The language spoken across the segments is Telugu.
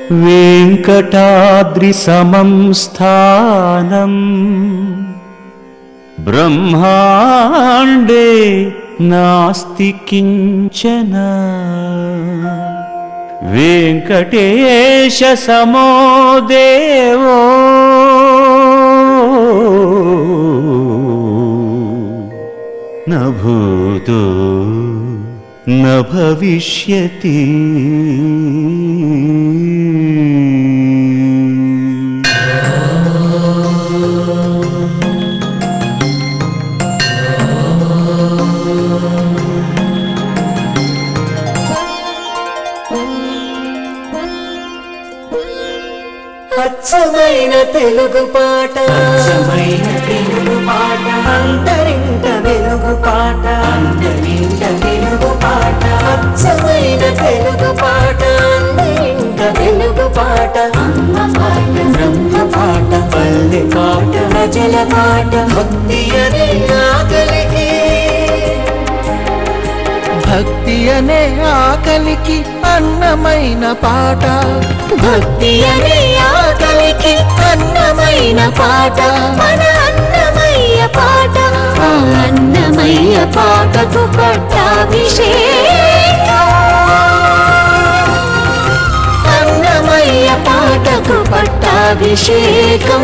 वेङ्कटाद्रिसमं स्थानम् ब्रह्माण्डे नास्ति किञ्चन वेङ्कटेशसमो देवो न भूतो न भविष्यति అచ్చమైన తెలుగు పాట అచ్చమైన తెలుగు పాట అంతరింట వెలుగు పాట అంతరింట వెలుగు పాట అచ్చమైన తెలుగు పాట అందరింట వెలుగు పాట అమ్మ పాట బ్రహ్మ పాట పల్లె పాట ప్రజల పాట భక్తి అనే ఆకలికి భక్తి అనే ఆకలికి అన్నమైన పాట భక్తి అనే ఆకలికి అన్నమైన పాట మన అన్నమయ్య పాట ఆ అన్నమయ్య పాటకు పట్టాభిషేకం అన్నమయ్య పాటకు పట్టాభిషేకం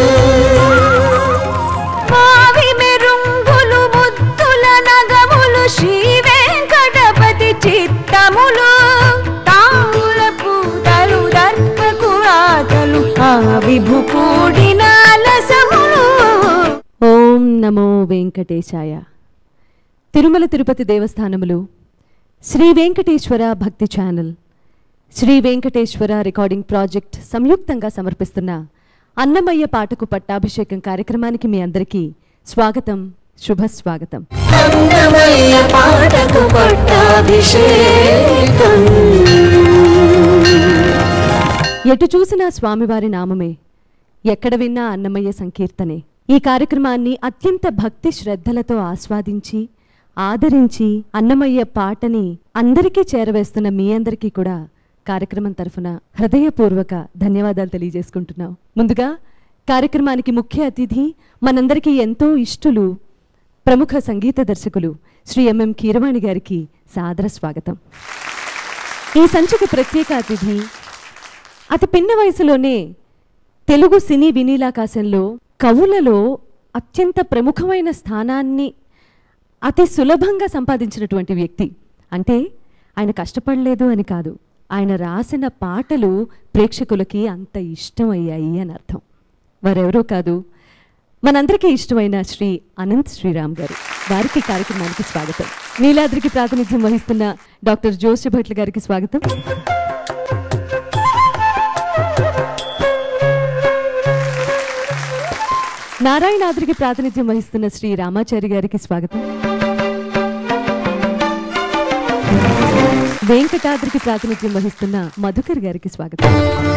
మావి మెరుంగులు ముద్దుల నగములు శ్రీ వెంకటపతి చిత్తములు తాముల పూతలు దర్పకు రాతలు ఆ విభు కూడిన అలసములు ఓం నమో వెంకటేశాయ Tirumala Tirupati దేవస్థానములు Sri Venkateswara Bhakti channel Sri Venkateswara recording project సంయుక్తంగా సమర్పిస్తున్న అన్నమయ్య పాటకు పట్టాభిషేకం కార్యక్రమానికి మీ అందరికీ స్వాగతం శుభ స్వాగతం అన్నమయ్య పాటకు పట్టాభిషేకం ఎటు చూసినా స్వామివారి నామమే ఎక్కడ విన్నా అన్నమయ్య సంకీర్తనే ఈ కార్యక్రమాన్ని అత్యంత భక్తి శ్రద్ధలతో ఆస్వాదించి ఆదరించి అన్నమయ్య పాటని అందరికీ చేరవేస్తున్న మీ అందరికీ కూడా కార్యక్రమం తరఫున హృదయపూర్వక ధన్యవాదాలు తెలియజేసుకుంటున్నాం ముందుగా కార్యక్రమానికి ముఖ్య అతిథి మనందరికీ ఎంతో ఇష్టులు ప్రముఖ సంగీత దర్శకులు శ్రీ ఎంఎం కీరవాణి గారికి సాదర స్వాగతం ఈ సంచిక ప్రత్యేక అతిథి అతి పిన్న వయసులోనే తెలుగు సినీ వినీలాకాశంలో కవులలో అత్యంత ప్రముఖమైన స్థానాన్ని అతి సులభంగా సంపాదించినటువంటి వ్యక్తి అంటే ఆయన కష్టపడలేదు అని కాదు ఆయన రాసిన పాటలు ప్రేక్షకులకి అంత ఇష్టమయ్యాయి అని అర్థం వారెవరో కాదు మనందరికీ ఇష్టమైన శ్రీ అనంత్ శ్రీరామ్ గారు వారికి కార్యక్రమానికి స్వాగతం నీలాద్రికి ప్రాతినిధ్యం వహిస్తున్న డాక్టర్ జోషి భట్ల గారికి స్వాగతం నారాయణాద్రికి ప్రాతినిధ్యం వహిస్తున్న శ్రీ రామాచారి గారికి స్వాగతం వెంకటాద్రికి ప్రాతినిధ్యం వహిస్తున్న మధుకర్ గారికి స్వాగతం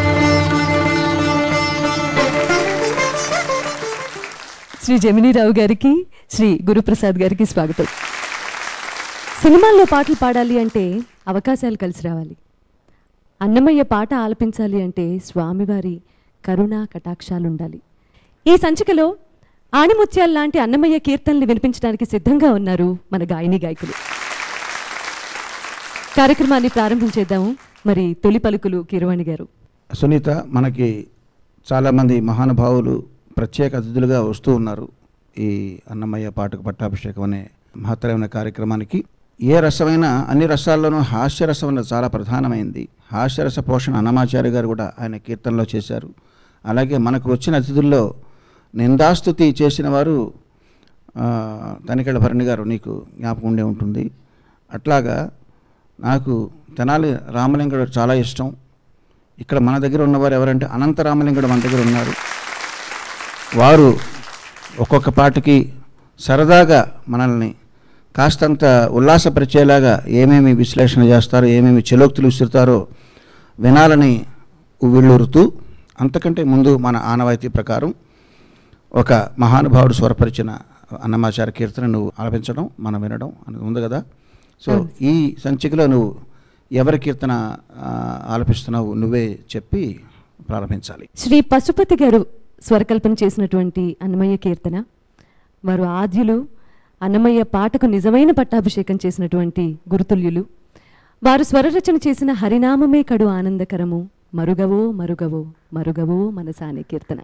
శ్రీ జమినీరావు గారికి శ్రీ గురుప్రసాద్ గారికి స్వాగతం సినిమాల్లో పాటలు పాడాలి అంటే అవకాశాలు కలిసి రావాలి అన్నమయ్య పాట ఆలపించాలి అంటే స్వామివారి కరుణా కటాక్షాలు ఉండాలి ఈ సంచికలో ఆణిముత్యాల లాంటి అన్నమయ్య కీర్తనలు వినిపించడానికి సిద్ధంగా ఉన్నారు మన గాయని గాయకులు కార్యక్రమాన్ని ప్రారంభించేద్దాము మరి తొలి పలుకులు కిరవాణి గారు సునీత మనకి చాలామంది మహానుభావులు ప్రత్యేక అతిథులుగా వస్తూ ఉన్నారు ఈ అన్నమయ్య పాటకు పట్టాభిషేకం అనే మహత్తరమైన కార్యక్రమానికి ఏ రసమైన అన్ని రసాల్లోనూ హాస్యరసం అనేది చాలా ప్రధానమైంది హాస్యరస పోషణ అన్నమాచార్య గారు కూడా ఆయన కీర్తనలో చేశారు అలాగే మనకు వచ్చిన అతిథుల్లో నిందాస్తుతి చేసిన వారు ఆ, తనికెళ్ళ భరణి గారు నీకు జ్ఞాపకం ఉండే ఉంటుంది అట్లాగా నాకు తెనాలి రామలింగుడు చాలా ఇష్టం ఇక్కడ మన దగ్గర ఉన్నవారు ఎవరంటే అనంత రామలింగుడు మన దగ్గర ఉన్నారు వారు ఒక్కొక్క పాటకి సరదాగా మనల్ని కాస్తంత ఉల్లాసపరిచేలాగా ఏమేమి విశ్లేషణ చేస్తారో ఏమేమి చెలోక్తులు విసురుతారో వినాలని ఉవ్విళ్ళూరుతూ అంతకంటే ముందు మన ఆనవాయితీ ప్రకారం ఒక మహానుభావుడు స్వరపరిచిన అన్నమాచార కీర్తన నువ్వు ఆలపించడం మనం వినడం అని ఉంది కదా సో ఈ సంచికలో నువ్వు ఎవరి కీర్తన ఆ, ఆలపిస్తున్నావు నువ్వే చెప్పి ప్రారంభించాలి శ్రీ పశుపతి గారు స్వరకల్పన చేసినటువంటి అన్నమయ్య కీర్తన వారు ఆద్యులు అన్నమయ్య పాటకు నిజమైన పట్టాభిషేకం చేసినటువంటి గురుతుల్యులు వారు స్వరరచన చేసిన హరినామమే కడు ఆనందకరము మరుగవో మరుగవో మరుగవో మనసానే కీర్తన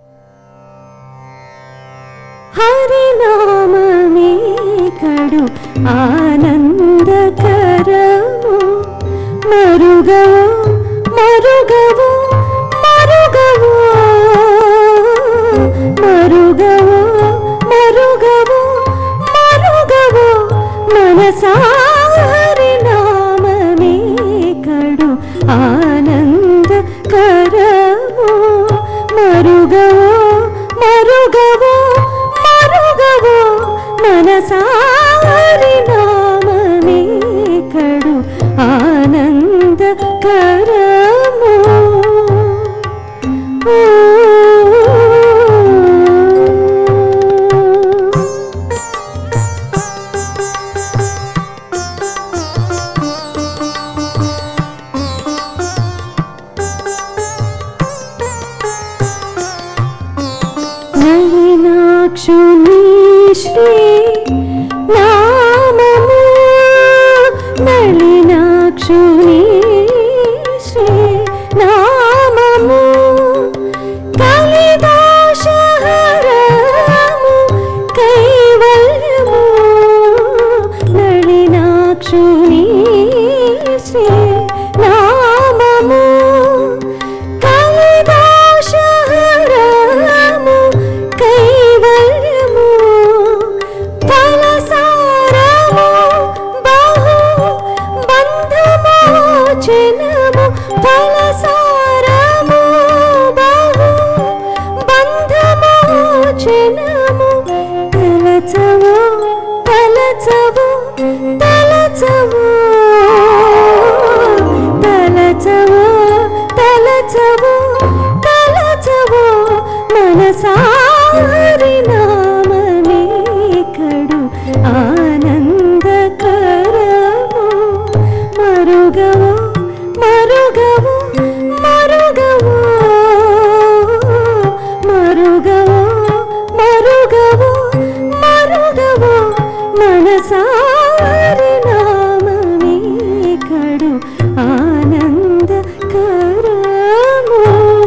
హరినామమే కడు ఆనందకరము మరుగవో మరుగవో మరుగవో మరుగవో మరుగవో మరుగవో మనసా హరినామమే కడు ఆనందకరము మరుగవో మరుగవో మరుగవో మనసా హరినామమే కడు ఆనందకరము నలినాక్షుని శ్రీ నామము నలినాక్షుని శ్రీ నామము కలిదోషహరము కైవల్యము నలినాక్షుని శ్రీ నామము కలిదోషహరము కైవల్యము ఫలసారము బహు బంధమోచనము ఫలసారము బహు బంధమోచనము తలచవు తలచవు తలచవు తలచవు తలచవు తలచవు మనసారి నామమే కడు ఆనందకరము మరుగవు మరుగవు మరుగవు మరుగవు మరుగవు మరుగవు మనసారి నామమే కడు ఆనందకరము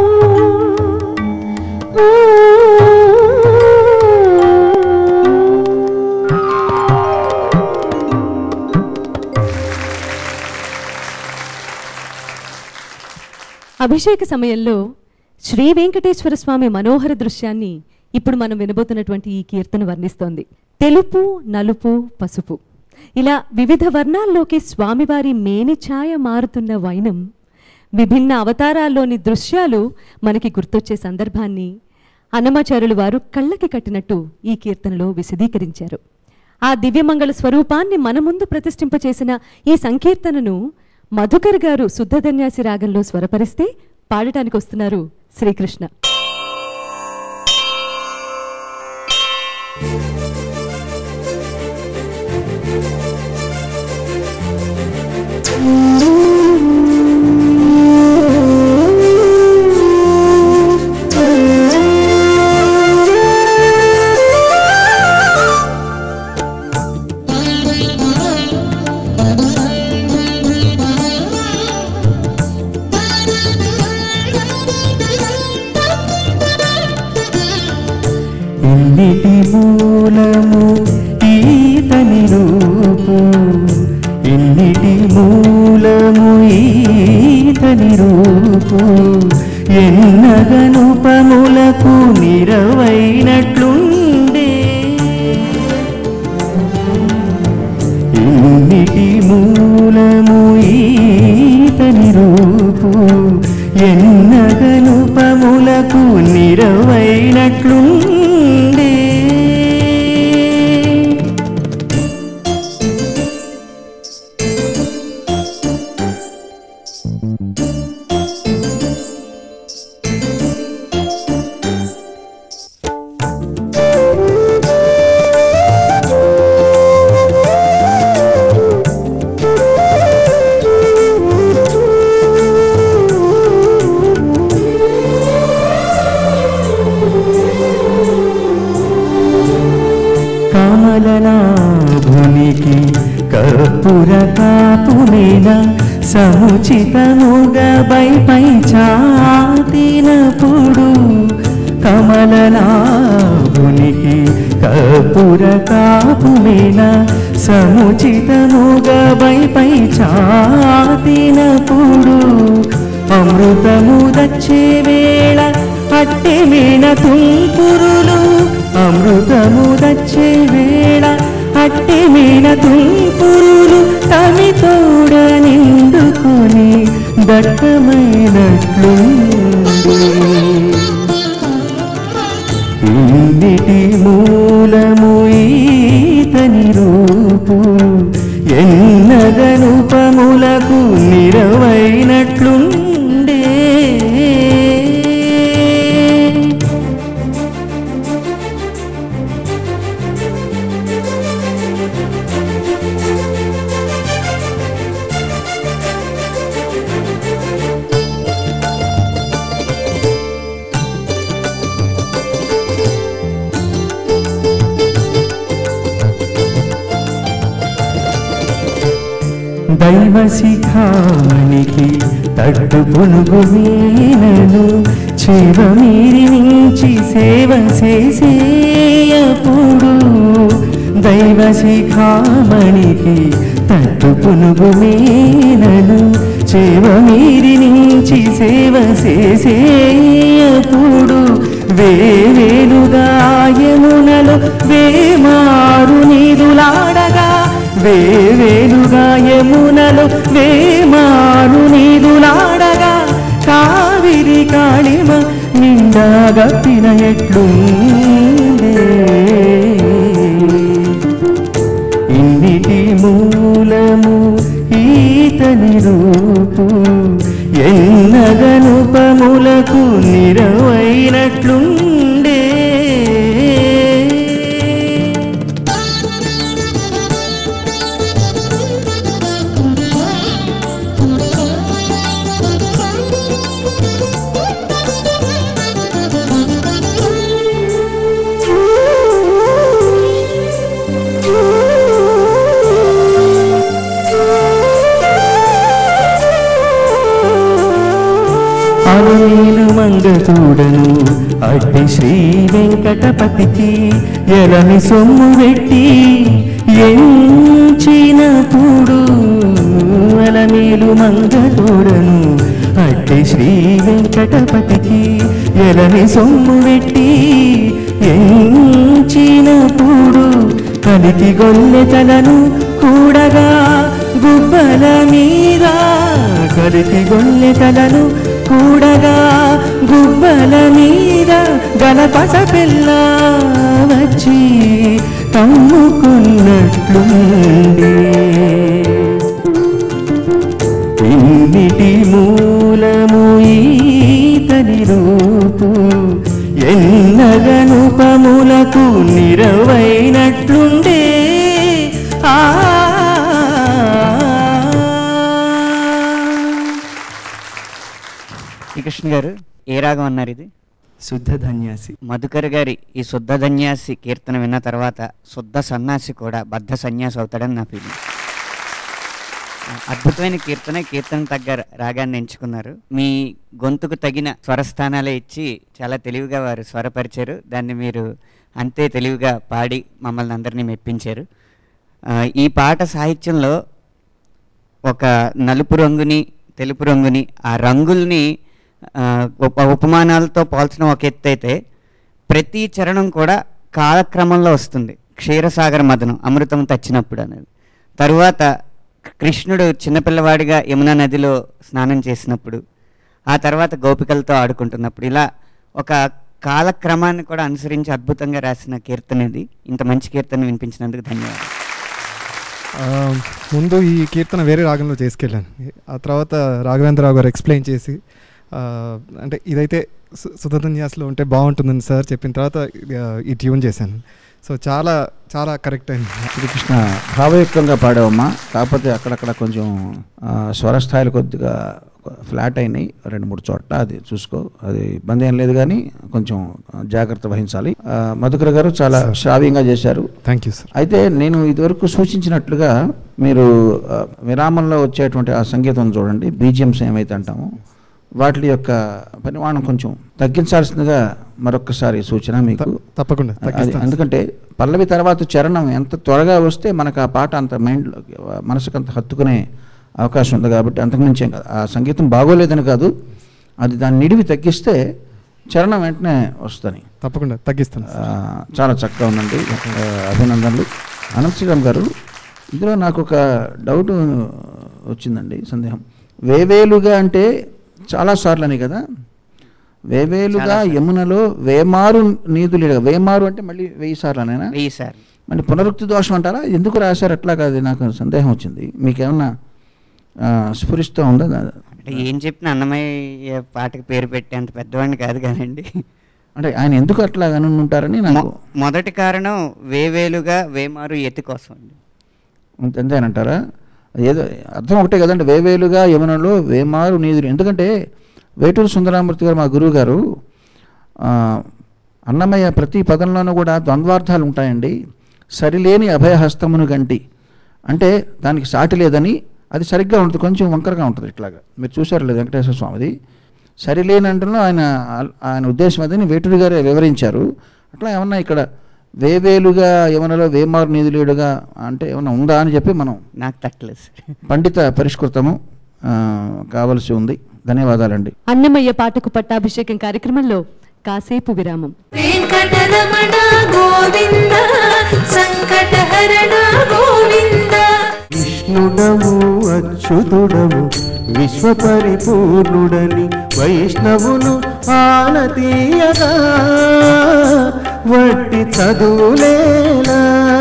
అభిషేక సమయంలో శ్రీ వెంకటేశ్వర స్వామి మనోహర దృశ్యాన్ని ఇప్పుడు మనం వినబోతున్నటువంటి ఈ కీర్తన వర్ణిస్తోంది తెలుపు నలుపు పసుపు ఇలా వివిధ వర్ణాల్లోకి స్వామివారి మేనిఛాయ మారుతున్న వైనం విభిన్న అవతారాల్లోని దృశ్యాలు మనకి గుర్తొచ్చే సందర్భాన్ని అన్నమాచారులు వారు కళ్ళకి కట్టినట్టు ఈ కీర్తనలో విశదీకరించారు ఆ దివ్యమంగళ స్వరూపాన్ని మన ముందు ప్రతిష్ఠింపచేసిన ఈ సంకీర్తనను మధుకర్ గారు శుద్ధధన్యాసి రాగంలో స్వరపరిస్తే పాడటానికి వస్తున్నారు శ్రీకృష్ణ ఇన్నిటి మూలము ఈతని రూపు ఇన్నిటి మూలము ఈతని రూపు ఎన్నగను పములకు నిరవైనట్లుండే ఇన్నిటి మూలము ఈతని రూపు ఎన్నగను పములకు నిరవైనట్లుండే కమలనాభునికి కర్పూర కాపుమేన సముచితముగా బైపై చాతినప్పుడు కమలనాభునికి కర్పూర కాపుమేన సముచితముగా బైపై చాతినప్పుడు అమృతము దచ్చే వేళ అట్టి మీన తుంపురులు అమృతము దచ్చే వేళ అట్టి మీన తుంపురులు తమి తోడ నిండుకొని దట్టమైనట్లు ఇన్నిటి మూలము ఈతని రూపు ఎన్నగనుపములకు నిరవైనట్లుండే దైవ శిఖామణికి తట్టు పులుగు మీనను చేవ మీరి నుంచి సేవ చేసేయప్పుడు దైవ శిఖామణికి తట్టు పులుగు మీనను చేవ మీరి నుంచి సేవ చేసేయప్పుడు వేవేలుగాయమునలు వేమారు నీదులాడగా వేవేలుగా యమునలు వేమారు నీదులాడగా కావిరి కాళిమ నిండా గప్పిన ఎట్లుండే ఇన్నిటి మూలము ఈతని రూపు ఎన్నగనుపములకు నిరవైనట్లుండే అలమేలు మంగతూడను అడ్డి శ్రీ వెంకటపతికి ఎలని సొమ్ము పెట్టి ఎంచినప్పుడు అలమేలు మంగతూడను అడ్డి శ్రీ వెంకటపతికి ఎలని సొమ్ము పెట్టి ఎంచినప్పుడు కలికి గొల్లె తలను కూడగా గుబ్బల మీద కలికి గొల్లె తలను కూడగా గుబ్బల మీద గణపస పిల్ల వచ్చి తమ్ముకున్నట్లుంది ఇన్నిటి మూలము ఈతని రూపు ఎన్నగనుపములకు నిరవైనట్లుండే ఆ శ్రీకృష్ణ గారు ఏ రాగం అన్నారు ఇది శుద్ధ ధన్యాసి మధుకర్ గారి ఈ శుద్ధ ధన్యాసి కీర్తన విన్న తర్వాత శుద్ధ సన్యాసి కూడా బద్ధ సన్యాసి అవుతాడని నా ఫీలింగ్ అద్భుతమైన కీర్తన కీర్తన తగ్గ రాగాన్ని ఎంచుకున్నారు మీ గొంతుకు తగిన స్వరస్థానాలే ఇచ్చి చాలా తెలివిగా వారు స్వరపరిచారు దాన్ని మీరు అంతే తెలివిగా పాడి మమ్మల్ని అందరినీ మెప్పించారు ఆ, ఈ పాట సాహిత్యంలో ఒక నలుపు రంగుని తెలుపు రంగుని ఆ రంగుల్ని ఆ, ఉప ఉపమానాలతో పోల్చడం ఒక ఎత్తు అయితే ప్రతి చరణం కూడా కాలక్రమంలో వస్తుంది క్షీరసాగర మదనం అమృతం తచ్చినప్పుడు అనేది తరువాత కృష్ణుడు చిన్నపిల్లవాడిగా యమునా నదిలో స్నానం చేసినప్పుడు ఆ తర్వాత గోపికలతో ఆడుకుంటున్నప్పుడు ఇలా ఒక కాలక్రమాన్ని కూడా అనుసరించి అద్భుతంగా రాసిన కీర్తన ఇది ఇంత మంచి కీర్తన వినిపించినందుకు ధన్యవాదాలు ఆ, ముందు ఈ కీర్తన వేరే రాగంలో చేసుకెళ్ళాను ఆ తర్వాత రాఘవేంద్రరావు గారు ఎక్స్ప్లెయిన్ చేసి ఆ, అంటే ఇదైతే సు- సుధన్యాస్లో ఉంటే బాగుంటుందని సార్ చెప్పిన తర్వాత ఆ, ఈ ట్యూన్ చేశాను సో చాలా చాలా కరెక్ట్ అయింది శ్రీకృష్ణ భావయుక్తంగా పాడావమ్మా కాకపోతే అక్కడక్కడ కొంచెం ఆ, స్వరస్థాయిలు కొద్దిగా ఫ్లాట్ అయినాయి రెండు మూడు చోట్ల అది చూసుకో అది ఇబ్బంది ఏం లేదు కానీ కొంచెం జాగ్రత్త వహించాలి ఆ, మధుకర్ గారు చాలా శ్రావ్యంగా చేశారు థ్యాంక్ యూ సార్ అయితే నేను ఇదివరకు సూచించినట్లుగా మీరు ఆ, విరామంలో వచ్చేటువంటి ఆ సంగీతం చూడండి బీజిఎంస్ ఏమైతే అంటామో వాటి యొక్క పరిమాణం కొంచెం తగ్గించాల్సిందిగా మరొకసారి సూచన మీకు త- తప్పకుండా అది తగ్గిస్తాను ఎందుకంటే పల్లవి తర్వాత చరణం ఎంత త్వరగా వస్తే మనకు ఆ పాట అంత మైండ్లో మనసుకు అంత హత్తుకునే అవకాశం ఉంది కాబట్టి అంతకుమించి ఏం కాదు ఆ సంగీతం బాగోలేదని కాదు అది దాని నిడివి తగ్గిస్తే చరణం వెంటనే వస్తుంది తప్పకుండా తగ్గిస్తాను ఆ, చాలా చక్కగా ఉందండి ఆ, అభినందనలు అనంత శ్రీరామ్ గారు ఇందులో నాకు ఒక డౌట్ వచ్చిందండి సందేహం వేవేలుగా అంటే చాలా సార్లు అని కదా వేవేలుగా చాలాసార్లు. యమునలో వేమారు నీదులు వేమారు అంటే మళ్ళీ వెయ్యి సార్లు అనేనా వెయ్యి సార్ మళ్ళీ పునరుక్తి దోషం అంటారా ఎందుకు రాశారు అట్లా కాదు నాకు సందేహం వచ్చింది మీకేమన్నా ఆ, స్ఫురిస్తూ ఉందా అంటే ఏం చెప్పిన అన్నమయ్య పాటకి పేరు పెట్టేంత పెద్దవాడిని కాదు కానండి అంటే ఆయన ఎందుకు అట్లా అని ఉంటారని నాకు మొ- మొదటి కారణం వేవేలుగా వేమారు ఎత్తి కోసం అండి అంత- అంతేనంటారా ఏదో అర్థం ఒకటే కదండి వేవేలుగా యమునలో వేమారు నీదులు ఎందుకంటే వేటూరు సుందరామూర్తి గారు మా గురువు గారు ఆ, అన్నమయ్య ప్రతి పదంలోనూ కూడా ద్వంద్వార్థాలు ఉంటాయండి సరిలేని అభయహస్తమును గంటి అంటే దానికి సాటి లేదని అది సరిగ్గా ఉంటుంది కొంచెం వంకరగా ఉంటుంది ఇట్లాగా మీరు చూసారు లేదు వెంకటేశ్వర స్వామిది సరిలేని అంటలో ఆయన ఆయన ఉద్దేశం అదని వేటూరు గారే వివరించారు అట్లా ఏమన్నా ఇక్కడ వేవేలుగా యమునలో వేమారు నీదులేడుగా అంటే ఏమన్నా ఉందా అని చెప్పి మనం నాకు తట్టలేదు సార్ పండిత పరిష్కృతము ఆ, కావలసి ఉంది ధన్యవాదాలండి అన్నమయ్య పాటకు పట్టాభిషేకం కార్యక్రమంలో కాసేపు విరామం వెంకటరమణ గోవింద సంకటహరణ గోవింద విష్ణుడము అచ్యుతుడము విశ్వపరిపూర్ణుడని వైష్ణవులు ఆనతీయగా వట్టి చదువులేలా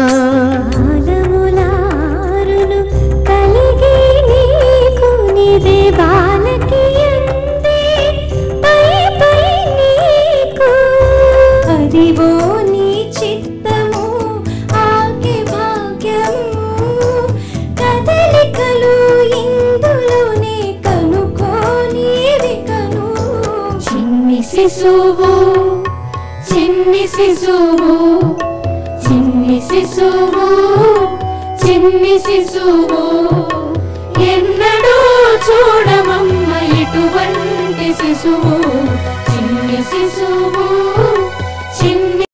ఆలములారులు కలిగి నీకు నిదే బాలకి అందే పై పై నీకు అదివో నీ చిత్తము ఆకి భాగ్యము కదలికలు ఇందులోనే కనుకోనివి కను చిన్ని శిశువు చిన్ని శిశువు చిన్ని శిశువు చిన్ని శిశువు ఎన్నడూ చూడమమ్మ ఇటువంటి శిశువు చిన్ని శిశువు చిన్ని